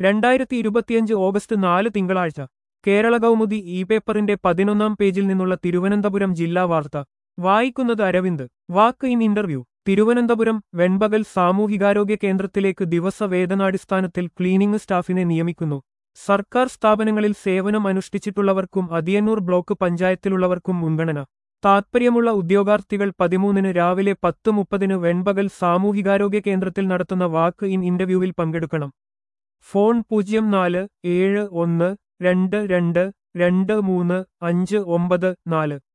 രണ്ടായിരത്തി ഇരുപത്തിയഞ്ച് ഓഗസ്റ്റ് നാല് തിങ്കളാഴ്ച കേരള കൗമുദി ഇ പേപ്പറിന്റെ പതിനൊന്നാം പേജിൽ നിന്നുള്ള തിരുവനന്തപുരം ജില്ലാ വാർത്ത വായിക്കുന്നത് Aravind walk in interview Thiruvananthapuram Venpakal സാമൂഹികാരോഗ്യ കേന്ദ്രത്തിലേക്ക് ദിവസവേതനാടിസ്ഥാനത്തിൽ ക്ലീനിംഗ് സ്റ്റാഫിനെ നിയമിക്കുന്നു സർക്കാർ സ്ഥാപനങ്ങളിൽ സേവനം അനുഷ്ഠിച്ചിട്ടുള്ളവർക്കും അതിയന്നൂർ ബ്ലോക്ക് പഞ്ചായത്തിലുള്ളവർക്കും മുൻഗണന താത്പര്യമുള്ള ഉദ്യോഗാർത്ഥികൾ പതിമൂന്നിന് രാവിലെ പത്ത് മുപ്പതിന് വെൺപകൽ സാമൂഹികാരോഗ്യ കേന്ദ്രത്തിൽ നടത്തുന്ന വാക്ക് ഇൻ ഇന്റർവ്യൂവിൽ പങ്കെടുക്കണം ഫോൺ പൂജ്യം നാല് ഏഴ് ഒന്ന് രണ്ട് രണ്ട് രണ്ട് മൂന്ന് അഞ്ച് ഒമ്പത് നാല്